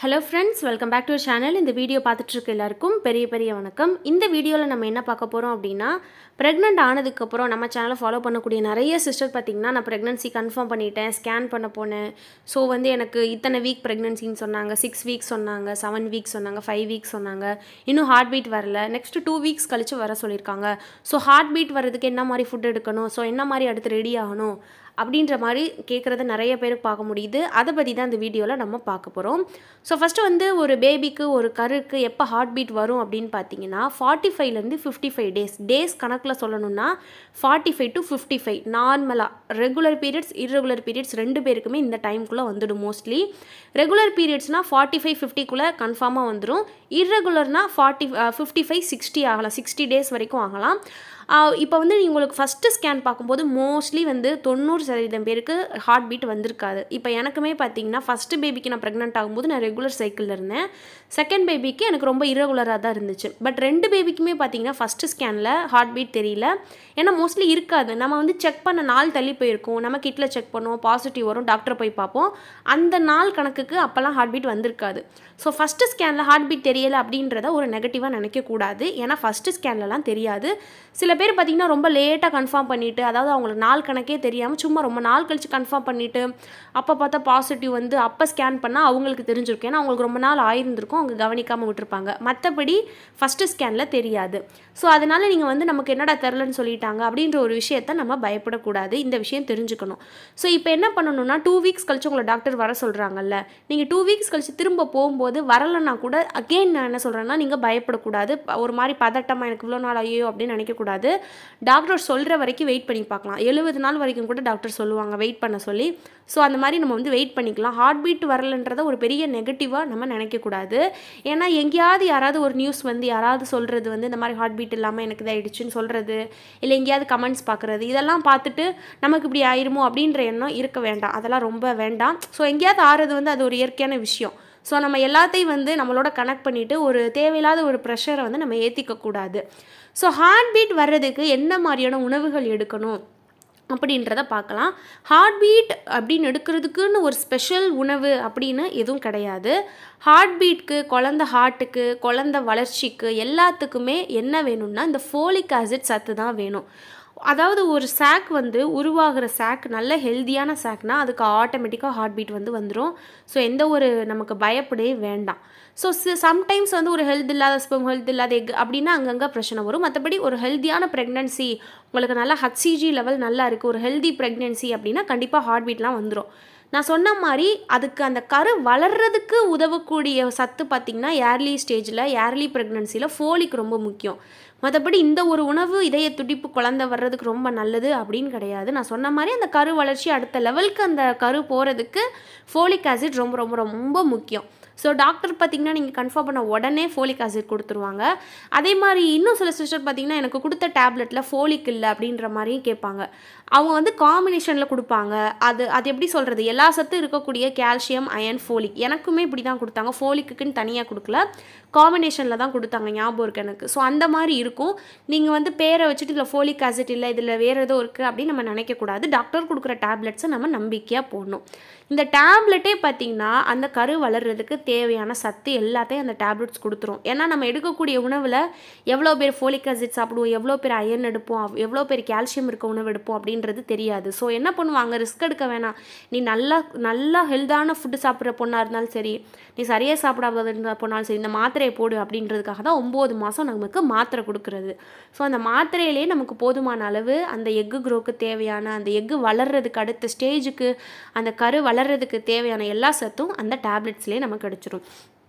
hello friends welcome back to channel இந்த video பார்த்துட்டு இருக்க எல்லாருக்கும் பெரிய பெரிய வணக்கம் இந்த வீடியோவில் நம்ம என்ன பார்க்க போகிறோம் அப்படின்னா ப்ரெக்னென்ட் ஆனதுக்கப்புறம் நம்ம சேனலை ஃபாலோ பண்ணக்கூடிய நிறைய சிஸ்டர் பார்த்திங்கன்னா நான் ப்ரெக்னன்சி கன்ஃபார்ம் பண்ணிட்டேன் ஸ்கேன் பண்ண போனேன் ஸோ வந்து எனக்கு இத்தனை வீக் ப்ரெக்னன்சின்னு சொன்னாங்க சிக்ஸ் வீக்ஸ் சொன்னாங்க செவன் வீக்ஸ் சொன்னாங்க ஃபைவ் வீக்ஸ் சொன்னாங்க இன்னும் ஹார்ட் பீட் வரல நெக்ஸ்ட் டூ வீக்ஸ் கழிச்சு வர சொல்லியிருக்காங்க ஸோ ஹார்ட் பீட் வர்றதுக்கு என்ன மாதிரி ஃபுட் எடுக்கணும் ஸோ என்ன மாதிரி அடுத்து ரெடி ஆகணும் அப்படின்ற மாதிரி கேட்குறத நிறைய பேருக்கு பார்க்க முடியுது அதை பற்றி தான் இந்த வீடியோவில் நம்ம பார்க்க போகிறோம் ஸோ ஃபஸ்ட்டு வந்து ஒரு பேபிக்கு ஒரு கருக்கு எப்போ ஹார்ட் பீட் வரும் அப்படின்னு பார்த்தீங்கன்னா ஃபார்ட்டி ஃபைவ்லேருந்து ஃபிஃப்டி ஃபைவ் டேஸ் டேஸ் கணக்கில் சொல்லணும்னா forty five to fifty five நார்மலாக ரெகுலர் பீரியட்ஸ் இர்ரெகுலர் பீரியட்ஸ் ரெண்டு பேருக்குமே இந்த டைம்குள்ளே வந்துடும் மோஸ்ட்லி ரெகுலர் பீரியட்ஸ்னால் ஃபார்ட்டி ஃபைவ் ஃபிஃப்டிக்குள்ளே கன்ஃபார்மாக வந்துடும் இர்ரெகுலர்னால் ஃபார்ட்டி ஃபிஃப்டி ஃபைவ் சிக்ஸ்டி ஆகலாம் சிக்ஸ்டி டேஸ் வரைக்கும் ஆகலாம் இப்போ வந்து உங்களுக்கு ஃபஸ்ட்டு ஸ்கேன் பார்க்கும்போது மோஸ்ட்லி வந்து தொண்ணூறு சதவீதம் பேருக்கு ஹார்ட் பீட் வந்திருக்காது இப்போ எனக்குமே பார்த்தீங்கன்னா ஃபஸ்ட்டு பேபிக்கு நான் ப்ரெக்னென்ட் ஆகும்போது நான் ரெகுலர் சைக்கிளில் இருந்தேன் செகண்ட் பேபிக்கு எனக்கு ரொம்ப இரகுலராக தான் இருந்துச்சு பட் ரெண்டு பேபிக்குமே பார்த்தீங்கன்னா ஃபஸ்ட்டு ஸ்கேனில் ஹார்ட் பீட் தெரியல ஏன்னா மோஸ்ட்லி இருக்காது நம்ம வந்து செக் பண்ண நாள் தள்ளி போயிருக்கோம் நம்ம கிட்டில் செக் பண்ணுவோம் பாசிட்டிவ் வரும் டாக்டர் போய் பார்ப்போம் அந்த நாள் கணக்குக்கு அப்போல்லாம் ஹார்ட் பீட் வந்திருக்காது ஸோ ஃபஸ்ட்டு ஸ்கேனில் ஹார்ட் பீட் தெரியலை அப்படின்றத ஒரு நெகட்டிவாக நினைக்கக்கூடாது ஏன்னா ஃபஸ்ட்டு ஸ்கேன்லலாம் தெரியாது சில பேர் பார்த்திங்கன்னா ரொம்ப லேட்டாக கன்ஃபார்ம் பண்ணிவிட்டு அதாவது அவங்களுக்கு நாள் கணக்கே தெரியாமல் சும்மா ரொம்ப நாள் கழித்து கன்ஃபார்ம் பண்ணிவிட்டு அப்போ பார்த்தா பாசிட்டிவ் வந்து அப்போ ஸ்கேன் பண்ணால் அவங்களுக்கு தெரிஞ்சிருக்கும் ஏன்னா அவங்களுக்கு ரொம்ப நாள் ஆயிருந்திருக்கும் அவங்க கவனிக்காமல் விட்டுருப்பாங்க மற்றபடி ஃபஸ்ட்டு ஸ்கேனில் தெரியாது ஸோ அதனால் நீங்கள் வந்து நமக்கு என்னடா தெரிலன்னு சொல்லிட்டாங்க அப்படின்ற ஒரு விஷயத்த நம்ம பயப்படக்கூடாது இந்த விஷயம் தெரிஞ்சுக்கணும் ஸோ இப்போ என்ன பண்ணணும்னா டூ வீக்ஸ் கழிச்சு உங்களை டாக்டர் வர சொல்கிறாங்கல்ல நீங்கள் டூ வீக்ஸ் கழிச்சு திரும்ப போகும்போது வரலைன்னா கூட அகெயின் நான் என்ன சொல்கிறேன்னா நீங்கள் பயப்படக்கூடாது ஒரு மாதிரி பதட்டமாக எனக்கு இவ்வளோ நாள் ஐயோ அப்படின்னு நினைக்கக்கூடாது டாக்டர் சொல்கிற வரைக்கும் வெயிட் பண்ணி பார்க்கலாம் எழுபது நாள் வரைக்கும் கூட டாக்டர் சொல்லுவாங்க வெயிட் பண்ண சொல்லி ஸோ அந்த மாதிரி நம்ம வந்து வெயிட் பண்ணிக்கலாம் ஹார்ட் பீட் வரலன்றத ஒரு பெரிய நெகட்டிவாக நம்ம நினைக்கக்கூடாது ஏன்னா எங்கேயாவது யாராவது ஒரு நியூஸ் வந்து யாராவது சொல்கிறது வந்து இந்த மாதிரி ஹார்ட் பீட் இல்லாமல் எனக்கு இதாகிடுச்சுன்னு சொல்கிறது இல்லை எங்கேயாவது கமெண்ட்ஸ் பார்க்குறது இதெல்லாம் பார்த்துட்டு நமக்கு இப்படி ஆயிருமோ அப்படின்ற எண்ணம் இருக்க வேண்டாம் அதெல்லாம் ரொம்ப வேண்டாம் ஸோ எங்கேயாவது ஆறுறது வந்து அது ஒரு இயற்கையான விஷயம் ஸோ நம்ம எல்லாத்தையும் வந்து நம்மளோட கனெக்ட் பண்ணிவிட்டு ஒரு தேவையில்லாத ஒரு ப்ரெஷரை வந்து நம்ம ஏற்றிக்கக்கூடாது ஸோ ஹார்ட் பீட் வர்றதுக்கு என்ன மாதிரியான உணவுகள் எடுக்கணும் அப்படின்றத பார்க்கலாம் ஹார்ட் பீட் அப்படின்னு எடுக்கிறதுக்குன்னு ஒரு ஸ்பெஷல் உணவு அப்படின்னு எதுவும் கிடையாது ஹார்ட் பீட்க்கு குழந்த ஹார்ட்டுக்கு குழந்த வளர்ச்சிக்கு எல்லாத்துக்குமே என்ன வேணும்னா இந்த ஃபோலிக் ஆசிட் சத்து தான் வேணும் அதாவது ஒரு சாக் வந்து உருவாகிற சாக் நல்ல ஹெல்த்தியான சாக்னா அதுக்கு ஆட்டோமேட்டிக்காக ஹார்ட் பீட் வந்து வந்துடும் ஸோ எந்த ஒரு நமக்கு பயப்படவே வேண்டாம் ஸோ சம்டைம்ஸ் வந்து ஒரு ஹெல்த் இல்லாத ஸ்பெம் ஹெல்த் இல்லாத எக் அப்படின்னா அங்கங்கே பிரச்சனை வரும் மற்றபடி ஒரு ஹெல்த்தியான ப்ரெக்னன்சி உங்களுக்கு நல்லா ஹச்சிஜி லெவல் நல்லா இருக்குது ஒரு ஹெல்தி ப்ரெக்னென்சி அப்படின்னா கண்டிப்பாக ஹார்ட் பீட்லாம் வந்துடும் நான் சொன்ன மாதிரி அதுக்கு அந்த கரு வளர்கிறதுக்கு உதவக்கூடிய சத்து பார்த்திங்கன்னா ஏர்லி ஸ்டேஜில் ஏர்லி ப்ரெக்னன்சியில் ஃபோலிக் ரொம்ப முக்கியம் மற்றபடி இந்த ஒரு உணவு இதய துடிப்பு குழந்தை வர்றதுக்கு ரொம்ப நல்லது அப்படின்னு கிடையாது நான் சொன்ன மாதிரி அந்த கரு வளர்ச்சி அடுத்த லெவலுக்கு அந்த கரு போகிறதுக்கு ஃபோலிக் ஆசிட் ரொம்ப ரொம்ப ரொம்ப முக்கியம் ஸோ டாக்டர் பார்த்திங்கன்னா நீங்கள் கன்ஃபார்ம் பண்ண உடனே ஃபோலிக் ஆசிட் கொடுத்துருவாங்க அதே மாதிரி இன்னும் சில சிஸ்டர் பார்த்திங்கன்னா எனக்கு கொடுத்த டேப்லெட்டில் ஃபோலிக் இல்லை அப்படின்ற மாதிரியும் கேட்பாங்க அவங்க வந்து காம்பினேஷனில் கொடுப்பாங்க அது அது எப்படி சொல்கிறது எல்லா சத்தும் இருக்கக்கூடிய கால்சியம் அயன் ஃபோலிக் எனக்குமே இப்படி தான் கொடுத்தாங்க ஃபோலிக்குன்னு தனியாக கொடுக்கல காம்பினேஷனில் தான் கொடுத்தாங்க ஞாபகம் இருக்குது எனக்கு ஸோ அந்த மாதிரி இருக்கும் நீங்கள் வந்து பேரை வச்சுட்டு இதில் ஃபோலிக் ஆசிட் இல்லை இதில் வேறு ஏதோ இருக்குது அப்படின்னு நம்ம நினைக்கக்கூடாது டாக்டர் கொடுக்குற டேப்லெட்ஸை நம்ம நம்பிக்கையாக போடணும் இந்த டேப்லெட்டே பார்த்திங்கன்னா அந்த கரு வளர்கிறதுக்கு தேவையான சத்து எல்லாத்தையும் அந்த டேப்லெட்ஸ் கொடுத்துரும் ஏன்னா நம்ம எடுக்கக்கூடிய உணவில் எவ்வளோ பேர் ஃபோலிக் ஆசிட் சாப்பிடுவோம் எவ்வளோ பேர் அயன் எடுப்போம் எவ்வளோ பேர் கால்சியம் இருக்க உணவு எடுப்போம் அப்படின்றது தெரியாது ஸோ என்ன பண்ணுவாங்க ரிஸ்க் எடுக்க வேணாம் நீ நல்லா நல்லா ஹெல்த்தான ஃபுட்டு சாப்பிட்ற பொண்ணாக இருந்தாலும் சரி நீ சரியாக சாப்பிடாத இருந்தால் போனாலும் சரி இந்த மாத்திரையை போடு அப்படின்றதுக்காக தான் ஒம்பது மாதம் நமக்கு மாத்திரை கொடுக்குறது ஸோ அந்த மாத்திரையிலே நமக்கு போதுமான அளவு அந்த எக்கு க்ரோக்கு தேவையான அந்த எக்கு வளர்கிறதுக்கு அடுத்த ஸ்டேஜுக்கு அந்த கரு வளர்கிறதுக்கு தேவையான எல்லா சத்தும் அந்த டேப்லெட்ஸ்லேயே நமக்கு கிடச்சிரும்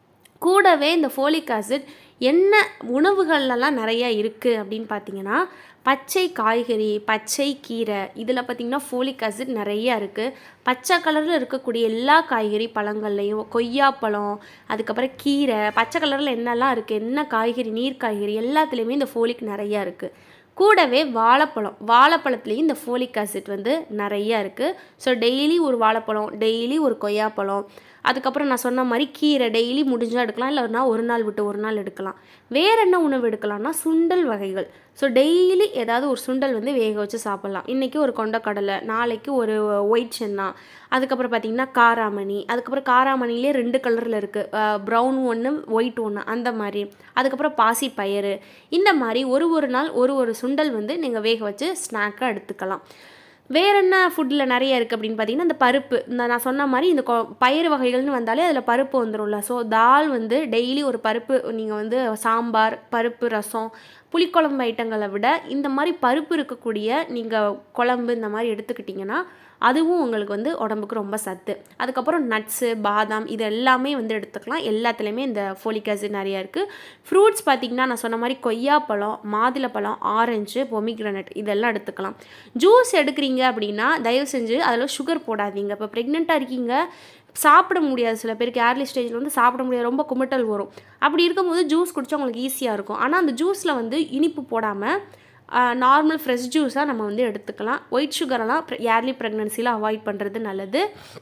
கூடவே இந்த ஃபோலிக் ஆசிட் என்ன உணவுகள்லாம் நிறையா இருக்குது அப்படின்னு பார்த்தீங்கன்னா பச்சை காய்கறி பச்சை கீரை இதில் பார்த்திங்கன்னா ஃபோலிக் ஆசிட் நிறையா இருக்குது பச்சை கலரில் இருக்கக்கூடிய எல்லா காய்கறி பழங்கள்லையும் கொய்யாப்பழம் அதுக்கப்புறம் கீரை பச்சை கலரில் என்னெல்லாம் இருக்குது என்ன காய்கறி நீர் காய்கறி எல்லாத்துலேயுமே இந்த ஃபோலிக் நிறையா இருக்குது கூடவே வாழைப்பழம் வாழைப்பழத்துலேயும் இந்த ஃபோலிக் ஆசிட் வந்து நிறையா இருக்குது ஸோ டெய்லி ஒரு வாழைப்பழம் டெய்லி ஒரு கொய்யாப்பழம் அதுக்கப்புறம் நான் சொன்ன மாதிரி கீரை டெய்லி முடிஞ்சால் எடுக்கலாம் இல்லைனா ஒரு நாள் விட்டு ஒரு நாள் எடுக்கலாம் வேறு என்ன உணவு எடுக்கலாம்னா சுண்டல் வகைகள் ஸோ டெய்லி ஏதாவது ஒரு சுண்டல் வந்து வேக வச்சு சாப்பிட்லாம் இன்றைக்கி ஒரு கொண்டக்கடலை நாளைக்கு ஒரு ஒயிட் சென்னா அதுக்கப்புறம் பார்த்திங்கன்னா காராமணி அதுக்கப்புறம் காராமணிலே ரெண்டு கலரில் இருக்குது ப்ரௌன் ஒன்று ஒயிட் ஒன்று அந்த மாதிரி அதுக்கப்புறம் பாசி பயிறு இந்த மாதிரி ஒரு ஒரு நாள் ஒரு ஒரு சுண்டல் வந்து நீங்கள் வேக வச்சு ஸ்நாக்காக எடுத்துக்கலாம் வேற என்ன ஃபுட்டில் நிறைய இருக்குது அப்படின்னு பார்த்தீங்கன்னா இந்த பருப்பு இந்த நான் சொன்ன மாதிரி இந்த கொ பயிறு வகைகள்னு வந்தாலே அதில் பருப்பு வந்துடும்ல ஸோ தால் வந்து டெய்லி ஒரு பருப்பு நீங்கள் வந்து சாம்பார் பருப்பு ரசம் புளிக்குழம்பு ஐட்டங்களை விட இந்த மாதிரி பருப்பு இருக்கக்கூடிய நீங்கள் குழம்பு இந்த மாதிரி எடுத்துக்கிட்டிங்கன்னா அதுவும் உங்களுக்கு வந்து உடம்புக்கு ரொம்ப சத்து அதுக்கப்புறம் நட்ஸு பாதாம் இது எல்லாமே வந்து எடுத்துக்கலாம் எல்லாத்துலேயுமே இந்த ஃபோலிக் ஆசிட் நிறையா இருக்குது ஃப்ரூட்ஸ் பார்த்திங்கன்னா நான் சொன்ன மாதிரி கொய்யாப்பழம் மாதுளப்பழம் ஆரஞ்சு பொமிக்ரனட் இதெல்லாம் எடுத்துக்கலாம் ஜூஸ் எடுக்கிறீங்க அப்படின்னா தயவு செஞ்சு அதில் சுகர் போடாதீங்க இப்போ ப்ரெக்னெண்ட்டாக இருக்கீங்க சாப்பிட முடியாது சில பேருக்கு ஏர்லி ஸ்டேஜில் வந்து சாப்பிட முடியாது ரொம்ப குமட்டல் வரும் அப்படி இருக்கும்போது ஜூஸ் குடித்தா உங்களுக்கு ஈஸியாக இருக்கும் ஆனால் அந்த ஜூஸில் வந்து இனிப்பு போடாமல் நார்மல் ஃப்ரெஷ் ஜூஸாக நம்ம வந்து எடுத்துக்கலாம் ஒயிட் சுகரெல்லாம் ஏர்லி ப்ரெக்னன்சியில் அவாய்ட் பண்ணுறது நல்லது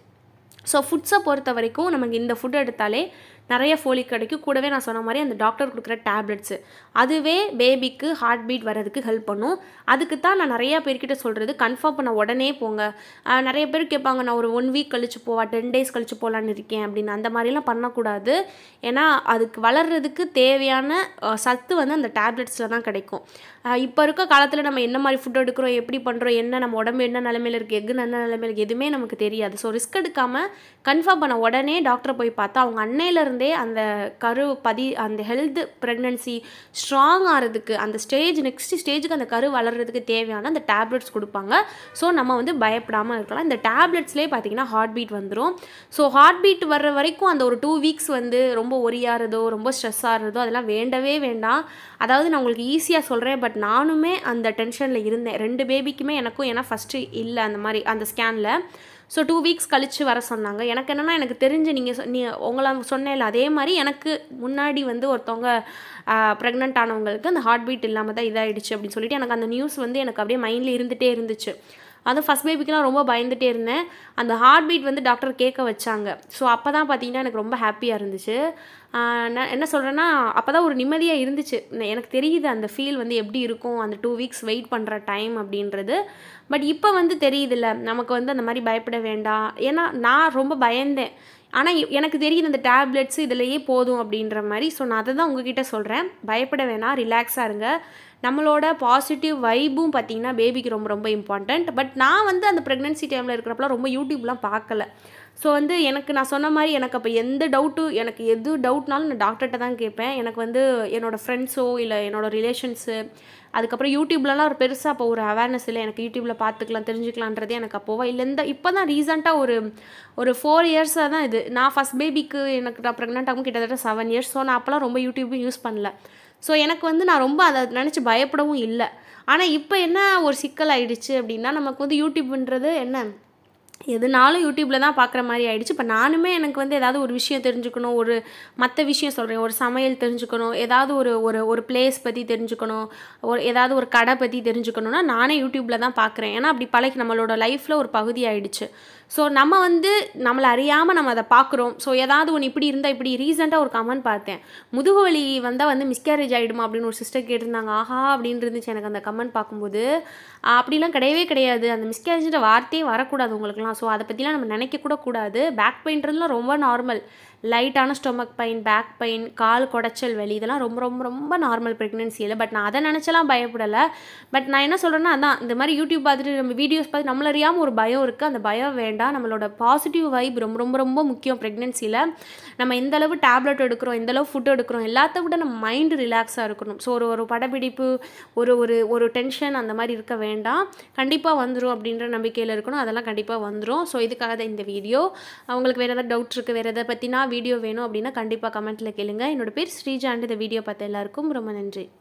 ஸோ ஃபுட்ஸை பொறுத்த வரைக்கும் நமக்கு இந்த ஃபுட் எடுத்தாலே நிறைய ஃபோலிக் கிடைக்கும் கூடவே நான் சொன்ன மாதிரி அந்த டாக்டர் கொடுக்குற டேப்லெட்ஸு அதுவே பேபிக்கு ஹார்ட் பீட் வர்றதுக்கு ஹெல்ப் பண்ணும் அதுக்கு தான் நான் நிறையா பேர்கிட்ட சொல்கிறது கன்ஃபார்ம் பண்ண உடனே போங்க நிறைய பேர் கேட்பாங்க நான் ஒரு ஒன் வீக் கழிச்சு போவா டென் டேஸ் கழிச்சு போகலான்னு இருக்கேன் அப்படின்னு அந்த மாதிரிலாம் பண்ணக்கூடாது ஏன்னா அதுக்கு வளர்கிறதுக்கு தேவையான சத்து வந்து அந்த டேப்லெட்ஸில் தான் கிடைக்கும் இப்போ இருக்க காலத்தில் நம்ம என்ன மாதிரி ஃபுட் எடுக்கிறோம் எப்படி பண்ணுறோம் என்ன நம்ம உடம்பு என்ன நிலமையில இருக்குது எக்கு என்ன நிலமையில இருக்குது எதுவுமே நமக்கு தெரியாது ஸோ ரிஸ்க் எடுக்காமல் கன்ஃபார்ம் பண்ண உடனே டாக்டரை போய் பார்த்தா அவங்க அன்னையிலேருந்தே அந்த கரு பதி அந்த ஹெல்த் ப்ரெக்னன்சி ஸ்ட்ராங் ஆகிறதுக்கு அந்த ஸ்டேஜ் நெக்ஸ்ட் ஸ்டேஜுக்கு அந்த கரு வளர்கிறதுக்கு தேவையான அந்த டேப்லெட்ஸ் கொடுப்பாங்க ஸோ நம்ம வந்து பயப்படாமல் இருக்கலாம் இந்த டேப்லெட்ஸ்லேயே பார்த்தீங்கன்னா ஹார்ட் பீட் வந்துடும் ஸோ ஹார்ட் பீட் வர்ற வரைக்கும் அந்த ஒரு டூ வீக்ஸ் வந்து ரொம்ப ஒரியாகிறதோ ரொம்ப ஸ்ட்ரெஸ் ஆகிறதோ அதெல்லாம் வேண்டவே வேண்டாம் அதாவது நான் உங்களுக்கு ஈஸியாக சொல்கிறேன் பட் நானுமே அந்த டென்ஷனில் இருந்தேன் ரெண்டு பேபிக்குமே எனக்கும் ஏன்னா ஃபஸ்ட்டு இல்லை அந்த மாதிரி அந்த ஸ்கேனில் ஸோ டூ வீக்ஸ் கழித்து வர சொன்னாங்க எனக்கு என்னென்னா எனக்கு தெரிஞ்சு நீங்கள் நீ உங்களை சொன்னேன்ல அதே மாதிரி எனக்கு முன்னாடி வந்து ஒருத்தவங்க ப்ரெக்னென்ட் ஆனவங்களுக்கு அந்த ஹார்ட் பீட் இல்லாமல் தான் இதாகிடுச்சு அப்படின்னு சொல்லிட்டு எனக்கு அந்த நியூஸ் வந்து எனக்கு அப்படியே மைண்டில் இருந்துகிட்டே இருந்துச்சு அதுவும் ஃபஸ்ட் பேபிக்கெலாம் ரொம்ப பயந்துகிட்டே இருந்தேன் அந்த ஹார்ட் பீட் வந்து டாக்டர் கேட்க வச்சாங்க ஸோ அப்போ தான் பார்த்தீங்கன்னா எனக்கு ரொம்ப ஹாப்பியாக இருந்துச்சு நான் என்ன சொல்கிறேன்னா அப்போ தான் ஒரு நிம்மதியாக இருந்துச்சு எனக்கு தெரியுது அந்த ஃபீல் வந்து எப்படி இருக்கும் அந்த டூ வீக்ஸ் வெயிட் பண்ணுற டைம் அப்படின்றது பட் இப்போ வந்து தெரியுதுல்ல நமக்கு வந்து அந்த மாதிரி பயப்பட வேண்டாம் ஏன்னா நான் ரொம்ப பயந்தேன் ஆனால் எனக்கு தெரியுது அந்த டேப்லெட்ஸ் இதிலையே போதும் அப்படின்ற மாதிரி ஸோ நான் அதை தான் உங்ககிட்ட சொல்கிறேன் பயப்பட வேணாம் ரிலாக்ஸாக இருங்க நம்மளோட பாசிட்டிவ் வைபும் பார்த்திங்கன்னா பேபிக்கு ரொம்ப ரொம்ப இம்பார்ட்டண்ட் பட் நான் வந்து அந்த ப்ரெக்னென்சி டைமில் இருக்கிறப்பலாம் ரொம்ப யூடியூப்லாம் பார்க்கல ஸோ வந்து எனக்கு நான் சொன்ன மாதிரி எனக்கு அப்போ எந்த டவுட்டும் எனக்கு எது டவுட்னாலும் நான் டாக்டர்கிட்ட தான் கேட்பேன் எனக்கு வந்து என்னோடய ஃப்ரெண்ட்ஸோ இல்லை என்னோடய ரிலேஷன்ஸு அதுக்கப்புறம் யூடியூப்லலாம் ஒரு பெருசாக அப்போ ஒரு அவேர்னஸ் இல்லை எனக்கு யூடியூப்பில் பார்த்துக்கலாம் தெரிஞ்சுக்கலான்றதே எனக்கு அப்போவா இல்லை இந்த இப்போ தான் ரீசெண்டாக ஒரு ஒரு ஃபோர் இயர்ஸாக தான் இது நான் ஃபஸ்ட் பேபிக்கு எனக்கு நான் ப்ரெக்னென்ட் ஆகும் கிட்டத்தட்ட செவன் இயர்ஸ் ஸோ நான் அப்போலாம் ரொம்ப யூடியூப்பும் யூஸ் பண்ணல ஸோ எனக்கு வந்து நான் ரொம்ப அதை நினச்சி பயப்படவும் இல்லை ஆனால் இப்போ என்ன ஒரு சிக்கல் ஆயிடுச்சு அப்படின்னா நமக்கு வந்து யூடியூப்ன்றது என்ன எதுனாலும் யூடியூப்பில் தான் பார்க்குற மாதிரி ஆயிடுச்சு இப்போ நானுமே எனக்கு வந்து ஏதாவது ஒரு விஷயம் தெரிஞ்சுக்கணும் ஒரு மற்ற விஷயம் சொல்கிறேன் ஒரு சமையல் தெரிஞ்சுக்கணும் ஏதாவது ஒரு ஒரு ஒரு பிளேஸ் பற்றி தெரிஞ்சுக்கணும் ஒரு ஏதாவது ஒரு கடை பற்றி தெரிஞ்சுக்கணுன்னா நானே யூடியூப்பில் தான் பார்க்குறேன் ஏன்னா அப்படி பழகி நம்மளோட லைஃப்பில் ஒரு பகுதி ஆயிடுச்சு ஸோ நம்ம வந்து நம்மளை அறியாமல் நம்ம அதை பார்க்குறோம் ஸோ ஏதாவது ஒன்று இப்படி இருந்தால் இப்படி ரீசெண்டாக ஒரு கமெண்ட் பார்த்தேன் முதுகு வலி வந்தால் வந்து மிஸ்கேரேஜ் ஆகிடுமா அப்படின்னு ஒரு சிஸ்டர் கேட்டிருந்தாங்க ஆஹா அப்படின்னு இருந்துச்சு எனக்கு அந்த கமெண்ட் பார்க்கும்போது அப்படிலாம் கிடையவே கிடையாது அந்த மிஸ்கேரேஜ்ன்ற வார்த்தையே வரக்கூடாது உங்களுக்குலாம் ஸோ அதை பற்றிலாம் நம்ம நினைக்கக்கூட கூடாது பேக் பெயின்றதுலாம் ரொம்ப நார்மல் லைட்டான ஸ்டொமக் பெயின் பேக் பெயின் கால் குடைச்சல் வலி இதெல்லாம் ரொம்ப ரொம்ப ரொம்ப நார்மல் ப்ரெக்னென்சியில் பட் நான் அதை நினச்சலாம் பயப்படலை பட் நான் என்ன சொல்கிறேன்னா அதான் இந்த மாதிரி யூடியூப் பார்த்துட்டு நம்ம வீடியோஸ் பார்த்து நம்மள அறியாமல் ஒரு பயம் இருக்குது அந்த பயம் வேண்டாம் நம்மளோட பாசிட்டிவ் வைப் ரொம்ப ரொம்ப ரொம்ப முக்கியம் ப்ரெக்னென்சியில் நம்ம எந்த அளவு டேப்லெட் எடுக்கிறோம் எந்த அளவு ஃபுட் எடுக்கிறோம் எல்லாத்த விட நம்ம மைண்டு ரிலாக்ஸாக இருக்கணும் ஸோ ஒரு ஒரு படப்பிடிப்பு ஒரு ஒரு ஒரு டென்ஷன் அந்த மாதிரி இருக்க வேண்டாம் கண்டிப்பாக வந்துடும் அப்படின்ற நம்பிக்கையில் இருக்கணும் அதெல்லாம் கண்டிப்பாக வந்துடும் ஸோ இதுக்காக தான் இந்த வீடியோ அவங்களுக்கு வேறு ஏதாவது டவுட் இருக்குது வேறு எதை பற்றினா வீடியோ வேணும் அப்படின்னா கண்டிப்பாக கமெண்ட்டில் கேளுங்க என்னோட பேர் ஸ்ரீஜாண்டு இந்த வீடியோ பார்த்த எல்லாருக்கும் ரொம்ப நன்றி